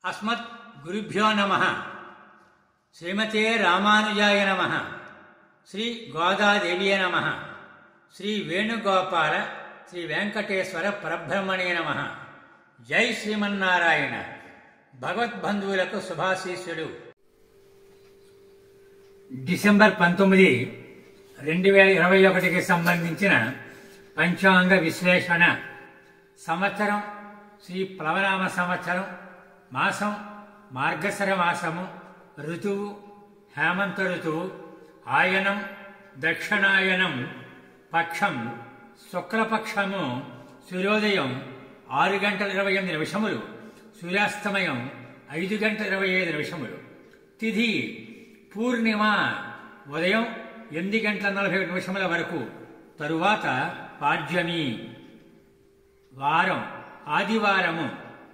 అస్మత్ గురుభ్యో నమ శ్రీమతే రామానుజాయ నమ శ్రీ గోదాదేవియ నమ శ్రీ వేణుగోపాల శ్రీ వెంకటేశ్వర పరబ్రహ్మణే నమ జై శ్రీమన్నారాయణ భగవద్బంధువులకు శుభాశీస్సుడు డిసెంబర్ పంతొమ్మిది రెండు వేల ఇరవై ఒకటికి సంబంధించిన పంచాంగ విశ్లేషణ సంవత్సరం శ్రీ ప్లవనామ సంవత్సరం మాసం మార్గశర మాసము ఋతువు హేమంత ఋతువు ఆయనం దక్షిణాయనం పక్షం శుక్లపక్షము సూర్యోదయం ఆరు గంటల ఇరవై ఎనిమిది నిమిషములు సూర్యాస్తమయం ఐదు గంటల ఇరవై ఐదు నిమిషములు తిథి పూర్ణిమ ఉదయం ఎనిమిది గంటల నలభై ఒకటి నిమిషముల వరకు తరువాత పాడ్యమి వారం ఆదివారము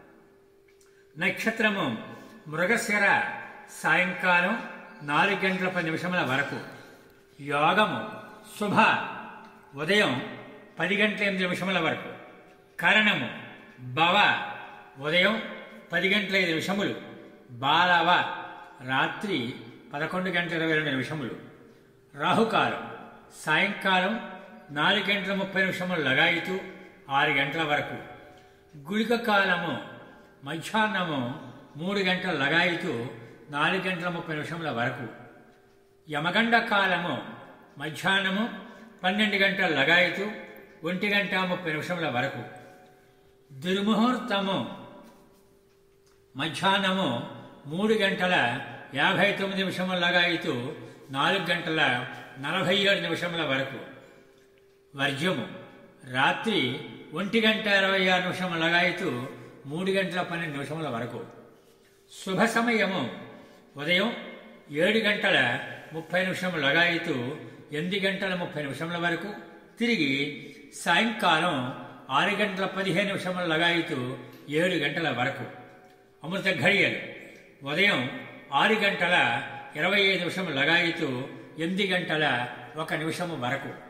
నక్షత్రము మృగశిర సాయంకాలం నాలుగు గంటల పది నిమిషముల వరకు యోగము శుభ ఉదయం పది గంటల ఎనిమిది నిమిషముల వరకు కరణము భవ ఉదయం పది గంటల ఐదు నిమిషములు బాలవ రాత్రి పదకొండు గంటల ఇరవై రెండు నిమిషములు రాహుకాలం సాయంకాలం నాలుగు గంటల ముప్పై నిమిషములు లగాయితూ ఆరు గంటల వరకు గుళిక కాలము మధ్యాహ్నము మూడు గంటల లగాయితూ నాలుగు గంటల ముప్పై నిమిషముల వరకు యమగండ కాలము మధ్యాహ్నము పన్నెండు గంటల లగాయితూ ఒంటి గంట ముప్పై నిమిషముల వరకు దుర్ముహూర్తము మధ్యాహ్నము మూడు గంటల యాభై తొమ్మిది నిమిషముల లగాయితూ నాలుగు గంటల నలభై ఏడు నిమిషముల వరకు వర్జము రాత్రి ఒంటి గంట ఇరవై ఆరు నిమిషముల లగాయితూ మూడు గంటల పన్నెండు నిమిషముల వరకు శుభ సమయము ఉదయం ఏడు గంటల ముప్పై నిమిషముల లగాయితూ ఎనిమిది గంటల ముప్పై నిమిషముల వరకు తిరిగి సాయంకాలం ఆరు గంటల పదిహేను నిమిషముల లగాయితూ ఏడు గంటల వరకు అమృత ఘడియలు ఉదయం ఆరు గంటల ఇరవై ఐదు నిమిషముల లగాయితూ ఎనిమిది గంటల ఒక నిమిషము వరకు